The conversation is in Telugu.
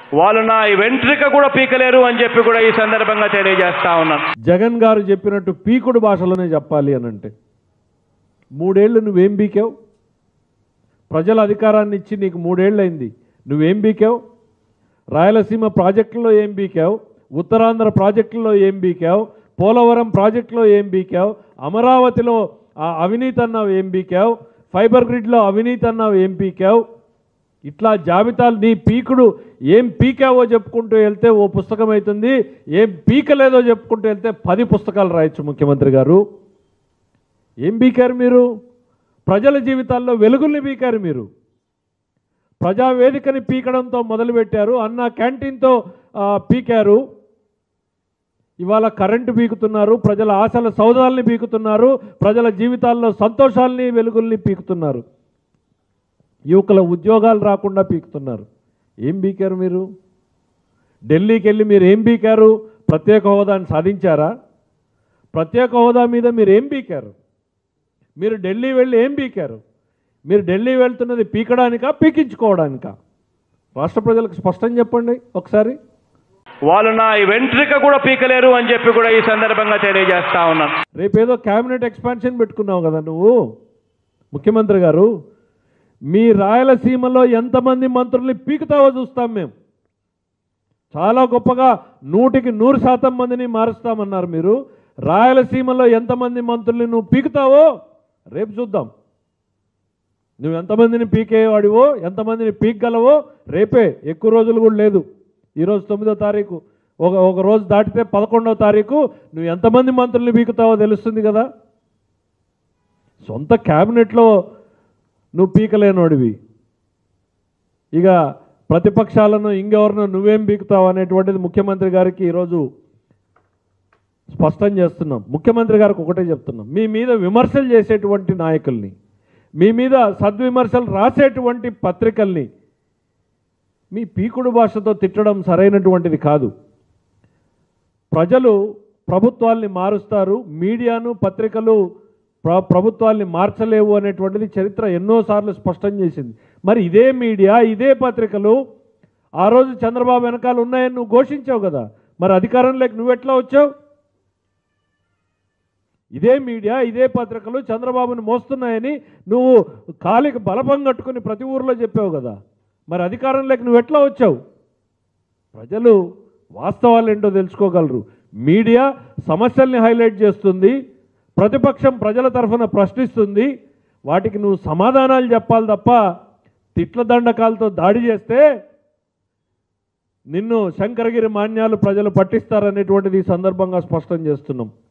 వాళ్ళు నా వెంట్రిక కూడా పీకలేరు అని చెప్పి కూడా ఈ సందర్భంగా తెలియజేస్తా ఉన్నాను జగన్ గారు చెప్పినట్టు పీకుడు భాషలోనే చెప్పాలి అని అంటే మూడేళ్లు నువ్వేం బీకావు ప్రజల అధికారాన్ని ఇచ్చి నీకు మూడేళ్ళు అయింది నువ్వేం బీకావు రాయలసీమ ప్రాజెక్టులో ఏం బీకావు ఉత్తరాంధ్ర ప్రాజెక్టులో ఏం బీకావు పోలవరం ప్రాజెక్టులో ఏం బీకావు అమరావతిలో ఆ అవినీతి అన్నావు ఏం బీకావు ఫైబర్ గ్రిడ్లో అవినీతి అన్నావు ఏం పీకావు ఇట్లా జాబితాలు నీ పీకుడు ఏం పీకావో చెప్పుకుంటూ వెళ్తే ఓ పుస్తకం అవుతుంది ఏం పీకలేదో చెప్పుకుంటూ వెళ్తే పది పుస్తకాలు రాయొచ్చు ముఖ్యమంత్రి గారు ఏం పీకారు మీరు ప్రజల జీవితాల్లో వెలుగుల్ని పీకారు మీరు ప్రజావేదికని పీకడంతో మొదలుపెట్టారు అన్న క్యాంటీన్తో ఆ, పీకారు ఇవాళ కరెంటు పీకుతున్నారు ప్రజల ఆశల సౌదాల్ని పీకుతున్నారు ప్రజల జీవితాల్లో సంతోషాల్ని వెలుగుల్ని పీకుతున్నారు యువకుల ఉద్యోగాలు రాకుండా పీకుతున్నారు ఏం పీకారు మీరు ఢిల్లీకి వెళ్ళి మీరు ఏం పీకారు ప్రత్యేక హోదాని సాధించారా ప్రత్యేక హోదా మీద మీరు ఏం పీకారు మీరు ఢిల్లీ వెళ్ళి ఏం పీకారు మీరు ఢిల్లీ వెళ్తున్నది పీకడానికా పీకించుకోవడానికా రాష్ట్ర ప్రజలకు స్పష్టం చెప్పండి ఒకసారి వాళ్ళు నా వెంట్రిక కూడా పీకలేరు అని చెప్పి కూడా ఈ సందర్భంగా తెలియజేస్తా ఉన్నాను రేపేదో క్యాబినెట్ ఎక్స్పాన్షన్ పెట్టుకున్నావు కదా నువ్వు ముఖ్యమంత్రి గారు మీ రాయలసీమలో ఎంతమంది మంత్రుల్ని పీకుతావో చూస్తాం మేము చాలా గొప్పగా నూటికి నూరు శాతం మందిని మారుస్తామన్నారు మీరు రాయలసీమలో ఎంతమంది మంత్రుల్ని నువ్వు పీకుతావో రేపు చూద్దాం నువ్వు ఎంతమందిని పీకేవాడివో ఎంతమందిని పీకగలవో రేపే ఎక్కువ రోజులు కూడా లేదు ఈరోజు తొమ్మిదో తారీఖు ఒక ఒక రోజు దాటితే పదకొండవ తారీఖు నువ్వు ఎంతమంది మంత్రుల్ని పీకుతావో తెలుస్తుంది కదా సొంత క్యాబినెట్లో నువ్వు పీకలేనోడివి ఇక ప్రతిపక్షాలను ఇంకెవరినో నువ్వేం పీకుతావు అనేటువంటిది ముఖ్యమంత్రి గారికి ఈరోజు స్పష్టం చేస్తున్నాం ముఖ్యమంత్రి గారికి ఒకటే చెప్తున్నాం మీ మీద విమర్శలు చేసేటువంటి నాయకుల్ని మీ మీద సద్విమర్శలు రాసేటువంటి పత్రికల్ని మీ పీకుడు భాషతో తిట్టడం సరైనటువంటిది కాదు ప్రజలు ప్రభుత్వాల్ని మారుస్తారు మీడియాను పత్రికలు ప్ర ప్రభుత్వాల్ని మార్చలేవు అనేటువంటిది చరిత్ర ఎన్నోసార్లు స్పష్టం చేసింది మరి ఇదే మీడియా ఇదే పత్రికలు ఆ రోజు చంద్రబాబు వెనకాల ఉన్నాయని నువ్వు ఘోషించావు కదా మరి అధికారంలోకి నువ్వెట్లా వచ్చావు ఇదే మీడియా ఇదే పత్రికలు చంద్రబాబుని మోస్తున్నాయని నువ్వు కాలికి బలపం కట్టుకుని ప్రతి ఊర్లో చెప్పావు కదా మరి అధికారంలోకి నువ్వు ఎట్లా వచ్చావు ప్రజలు వాస్తవాలు ఏంటో తెలుసుకోగలరు మీడియా సమస్యల్ని హైలైట్ చేస్తుంది ప్రతిపక్షం ప్రజల తరఫున ప్రశ్నిస్తుంది వాటికి నువ్వు సమాధానాలు చెప్పాలి తప్ప తిట్ల దండకాలతో దాడి చేస్తే నిన్ను శంకరగిరి మాన్యాలు ప్రజలు పట్టిస్తారనేటువంటిది ఈ సందర్భంగా స్పష్టం చేస్తున్నాం